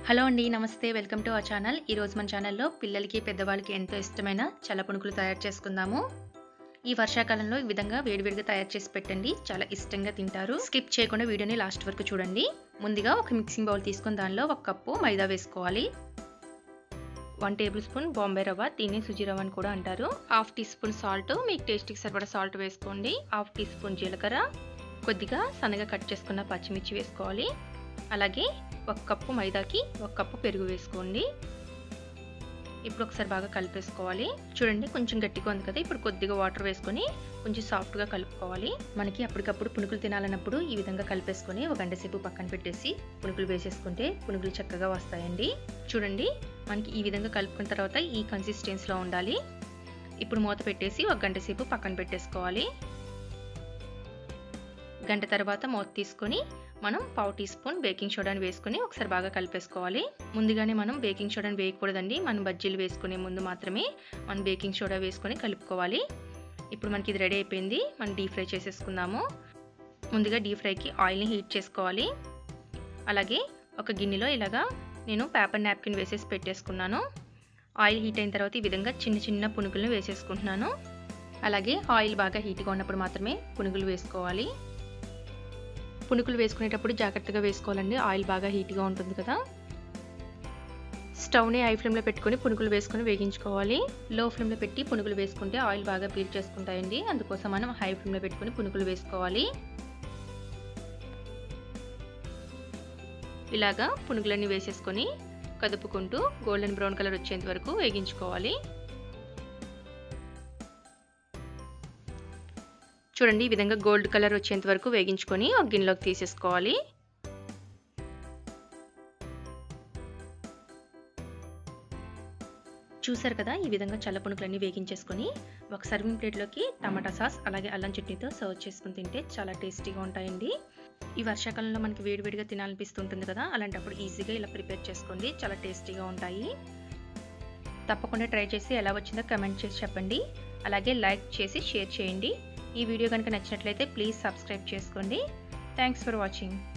hello అండి నమస్తే welcome to our channel ఈరోజు మన ఛానల్లో పిల్లలకి పెద్దవాళ్ళకి ఎంతో ఇష్టమైన చల్ల పునుకులు తయారు చేసుకుందాము ఈ వర్షాకాలంలో ఈ విధంగా వేడివేడిగా తయారు చేసి పెట్టండి చాలా ఇష్టంగా తింటారు స్కిప్ చేయకుండా వీడియోని లాస్ట్ వరకు చూడండి ముందుగా ఒక మిక్సింగ్ బౌల్ తీసుకొని దానిలో ఒక కప్పు మైదా వేసుకోవాలి వన్ టేబుల్ స్పూన్ బాంబే రవ్వ దీన్ని సుజీ రవ్వ అని కూడా అంటారు హాఫ్ టీ స్పూన్ సాల్ట్ మీకు టేస్ట్కి సరిపడా సాల్ట్ వేసుకోండి హాఫ్ టీ స్పూన్ జీలకర్ర కొద్దిగా సన్నగా కట్ చేసుకున్న పచ్చిమిర్చి వేసుకోవాలి అలాగే ఒక కప్పు మైదాకి ఒక కప్పు పెరుగు వేసుకోండి ఇప్పుడు ఒకసారి బాగా కలిపేసుకోవాలి చూడండి కొంచెం గట్టిగా ఉంది కదా ఇప్పుడు కొద్దిగా వాటర్ వేసుకొని కొంచెం సాఫ్ట్గా కలుపుకోవాలి మనకి అప్పటికప్పుడు పునుకులు తినాలన్నప్పుడు ఈ విధంగా కలిపేసుకొని ఒక గంట సేపు పక్కన పెట్టేసి పునుకులు వేసేసుకుంటే పునుకులు చక్కగా వస్తాయండి చూడండి మనకి ఈ విధంగా కలుపుకున్న తర్వాత ఈ కన్సిస్టెన్సీలో ఉండాలి ఇప్పుడు మూత పెట్టేసి ఒక గంట సేపు పక్కన పెట్టేసుకోవాలి గంట తర్వాత మూత తీసుకొని మనం పావు టీ స్పూన్ బేకింగ్ సోడాని వేసుకొని ఒకసారి బాగా కలిపేసుకోవాలి ముందుగానే మనం బేకింగ్ సోడాని వేయకూడదండి మనం బజ్జీలు వేసుకునే ముందు మాత్రమే మనం బేకింగ్ సోడా వేసుకొని కలుపుకోవాలి ఇప్పుడు మనకి ఇది రెడీ అయిపోయింది మనం డీప్ ఫ్రై చేసేసుకుందాము ముందుగా డీప్ ఫ్రైకి ఆయిల్ని హీట్ చేసుకోవాలి అలాగే ఒక గిన్నెలో ఇలాగా నేను పేపర్ నాప్కిన్ వేసేసి పెట్టేసుకున్నాను ఆయిల్ హీట్ అయిన తర్వాత ఈ విధంగా చిన్న చిన్న పునుగులను వేసేసుకుంటున్నాను అలాగే ఆయిల్ బాగా హీట్గా ఉన్నప్పుడు మాత్రమే పునుగులు వేసుకోవాలి పునుకులు వేసుకునేటప్పుడు జాగ్రత్తగా వేసుకోవాలండి ఆయిల్ బాగా హీట్గా ఉంటుంది కదా స్టవ్ని హై ఫ్లేమ్లో పెట్టుకొని పునుకులు వేసుకొని వేగించుకోవాలి లో ఫ్లేమ్లో పెట్టి పునుకులు వేసుకుంటే ఆయిల్ బాగా పీల్ చేసుకుంటాయండి అందుకోసం మనం హై ఫ్లేమ్లో పెట్టుకొని పునుకులు వేసుకోవాలి ఇలాగా పునుగులన్నీ వేసేసుకొని కదుపుకుంటూ గోల్డెన్ బ్రౌన్ కలర్ వచ్చేంత వరకు వేగించుకోవాలి చూడండి ఈ విధంగా గోల్డ్ కలర్ వచ్చేంత వరకు వేగించుకొని ఒక గిన్నెలోకి తీసేసుకోవాలి చూసారు కదా ఈ విధంగా చల్ల పునుకులన్నీ వేగించేసుకొని ఒక సర్వింగ్ ప్లేట్లోకి టమాటా సాస్ అలాగే అల్లం చట్నీతో సర్వ్ చేసుకుని తింటే చాలా టేస్టీగా ఉంటాయండి ఈ వర్షాకాలంలో మనకి వేడివేడిగా తినాలనిపిస్తుంటుంది కదా అలాంటప్పుడు ఈజీగా ఇలా ప్రిపేర్ చేసుకోండి చాలా టేస్టీగా ఉంటాయి తప్పకుండా ట్రై చేసి ఎలా వచ్చిందో కమెంట్ చేసి చెప్పండి అలాగే లైక్ చేసి షేర్ చేయండి ఈ వీడియో కనుక నచ్చినట్లయితే ప్లీజ్ సబ్స్క్రైబ్ చేసుకోండి థ్యాంక్స్ ఫర్ వాచింగ్